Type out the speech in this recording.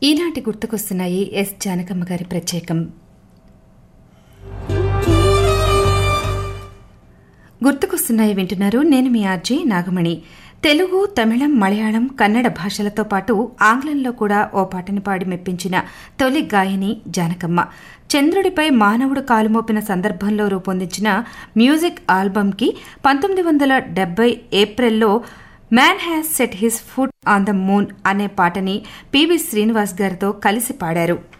ఈనాటి గుర్తుకొస్తున్నాయి ఎస్ జానకమ్మ గారి ప్రత్యేకం గుర్తుకొస్తున్నాయి వింటున్నారు నేను మీ ఆర్జే నాగమణి తెలుగు తమిళం మలయాళం కన్నడ భాషలతో పాటు ఆంగ్లంలో కూడా ఓ పాటని పాడి మెప్పించిన తొలి గాయని జానకమ్మ చంద్రుడిపై మానవుడు కాలుమోపిన సందర్భంలో రూపొందించిన మ్యూజిక్ ఆల్బమ్కి పంతొమ్మిది వందల డెబ్బై ఏప్రిల్లో man has set his foot on the moon అనే పాటని పివి శ్రీనివాస్ గారితో కలిసి పాడారు